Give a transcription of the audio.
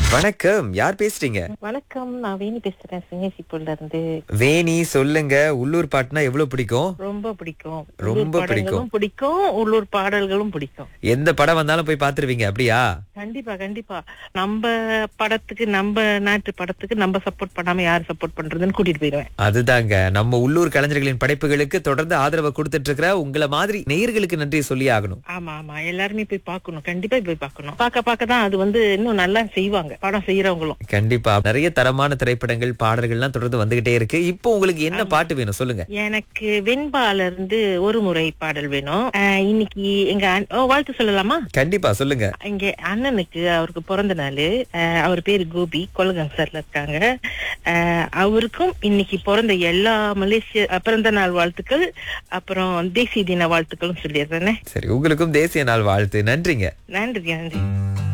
வணக்கம் யார் பேசுறீங்க வணக்கம் நான் வேணி பேசுறேன் சிங்கசிப்பூர்ல இருந்து வேணி சொல்லுங்க உள்ளூர் பாட்டுனா எவ்வளவு பிடிக்கும் ரொம்ப பிடிக்கும் ரொம்ப உள்ளூர் பாடல்களும் பிடிக்கும் உள்ளூர் பாடல்களும் பிடிக்கும் எந்த படம் வந்தாலும் போய் பாத்துருவீங்க அப்படியா கண்டிப்பா கண்டிப்பா நம்ம படத்துக்கு நம்ம நாட்டு படத்துக்கு நம்ம சப்போர்ட் பண்ணாம யார் சப்போர்ட் பண்றதுன்னு கூட்டிட்டு போயிடுவேன் அதுதாங்க நம்ம உள்ளூர் கலைஞர்களின் படைப்புகளுக்கு தொடர்ந்து ஆதரவை கொடுத்துட்டு இருக்கிற உங்களை மாதிரி நேயர்களுக்கு நன்றி சொல்லி ஆகணும் ஆமா ஆமா எல்லாருமே போய் பார்க்கணும் கண்டிப்பா போய் பார்க்கணும் பார்க்க பார்க்க தான் அது வந்து இன்னும் நல்லா செய்வாங்க படம் செய்யறவங்களும் கண்டிப்பா நிறைய தரமான திரைப்படங்கள் பாடல்கள்லாம் தொடர்ந்து வந்துகிட்டே இருக்கு இப்போ உங்களுக்கு என்ன பாட்டு வேணும் சொல்லுங்க எனக்கு வெண்பால இருந்து ஒரு முறை பாடல் வேணும் அஹ் இன்னைக்கு எங்க அண்ண- ஓ, வாழ்த்து சொல்லலாமா கண்டிப்பா சொல்லுங்க இங்க அண்ணனுக்கு அவருக்கு பிறந்த நாள் அவர் பேரு கோபி கொலகங்கர்ல இருக்காங்க அஹ் அவருக்கும் இன்னைக்கு பிறந்த எல்லா மலேசிய அஹ், பிறந்த நாள் வாழ்த்துக்கள் அப்புறம் தேசிய தின வாழ்த்துக்களும் சொல்லிடுறேனே சரி உங்களுக்கும் தேசிய நாள் வாழ்த்து நன்றிங்க நன்றி நன்றி